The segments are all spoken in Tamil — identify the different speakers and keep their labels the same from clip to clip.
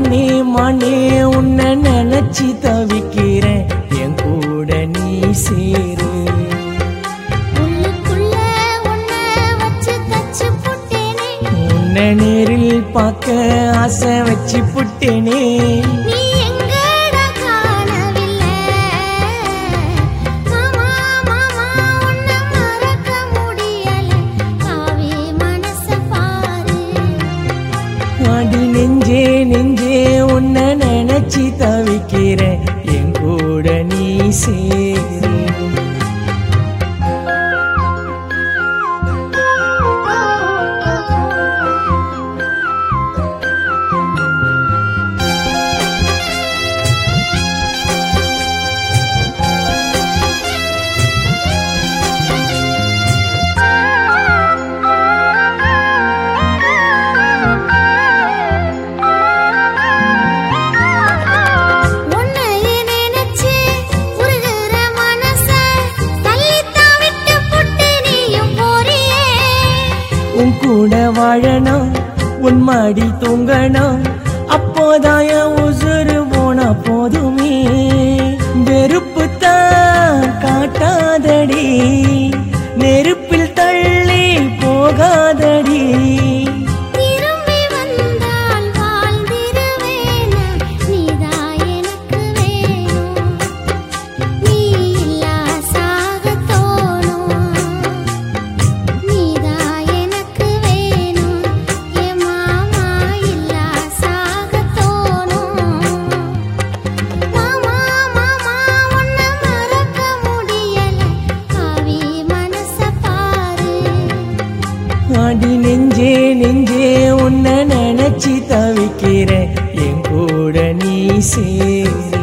Speaker 1: மானே மானே உன்னை நினைச்சு தவிக்கிறேன் என் கூட நீ சேரு
Speaker 2: உள்ளுக்குள்ள உன்னை வச்சு தச்சு புட்டேனே
Speaker 1: உன்னை நேரில் பார்க்க ஆசை வச்சு புட்டேனே
Speaker 2: நீ எங்கடா காணவில்லை மாமா மாமா உன்னை மறக்க முடியல காவி மனச பாரு
Speaker 1: அடி நெஞ்சே நெஞ்சே உன்னை நினைச்சு தவிக்கிறேன் என் கூட நீ சேரு
Speaker 2: உன்னையே நினைச்சு உருகுற மனச தள்ளித்தான் விட்டு புட்டு நீயும் போறியே
Speaker 1: உன் கூட வாழணும் உன் மாடி தூங்கணும் அப்போதான் என் உசுறு போனா போதுமே வெறுப்பு தான் காட்டாதடி நெருப்பில் தள்ளி போகாதடி
Speaker 2: திரும்பி வந்தால் வாழ்ந்திருவேனா நீதான் எனக்கு வேணும் நீ இல்லா சாக தோணும் நீதான் எனக்கு வேணும் என் மாமா இல்லா சாக தோணும் மாமா மாமா உன்னை மறக்க முடியல காவி மனச பாரு
Speaker 1: அடி நெஞ்சே நெஞ்சே உன்னை நினைச்சு தவிக்கிறேன் என் கூட நீ சேரு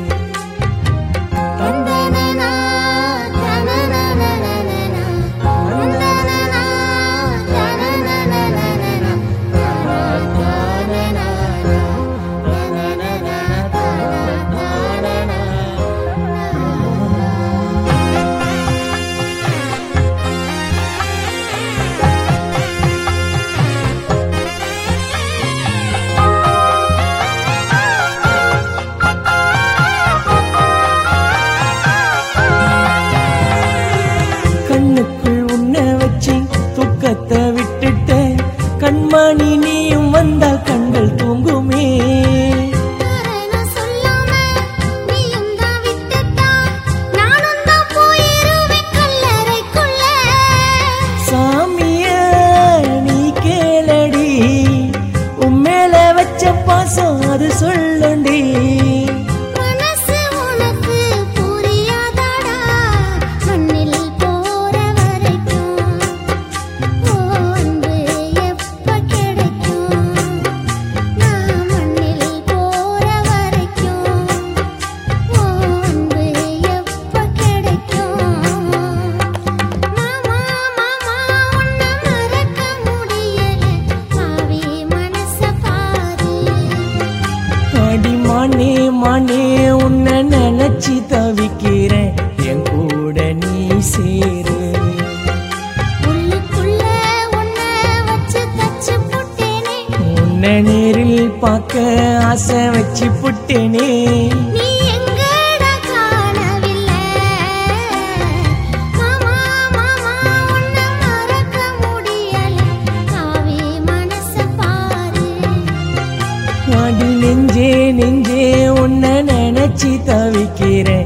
Speaker 2: தந்தனனா தனனனனனனா தந்தனனா தனனனனனனா தனனனனனா
Speaker 1: கண்ணுக்குள் உன்னை வச்சு துக்கத்தை விட்டுட்டேன் கண்மணி நீயும் வந்தால் கண்கள் தூங்குமே
Speaker 2: காரணம் சொல்லாம நீயும் தான் விட்டுட்டா நானும் தான் போயிருவேன் கல்லறைக்குள்ள
Speaker 1: சாமிய நீ கேளடி உம்மேல வச்ச பாசம் அது சொல்லண்டி
Speaker 2: மனசு உனக்கு புரியாதாடா மண்ணில் போற வரைக்கும் ஓ அன்பு எப்ப கிடைக்கும் நான் மண்ணில் போற வரைக்கும் ஓ அன்பு எப்ப கிடைக்கும் மாமா மாமா உன்னை மறக்க முடியல ஆவி மனச பாரு
Speaker 1: அடி மானே மானே உன்னை நினைச்சு தவிக்கிறேன் என் கூட நீ சேரு
Speaker 2: உள்ளுக்குள்ள உன்னை வச்சு தச்சு புட்டேனே
Speaker 1: உன்னை நேரில் பார்க்க ஆசை வச்சு புட்டேனே
Speaker 2: நீ எங்கடா காணவில்லை மாமா மாமா உன்னை மறக்க முடியல காவி மனச பாரு
Speaker 1: அடி நெஞ்சே நெஞ்சே உன்னை நினைச்சு தவிக்கிறேன்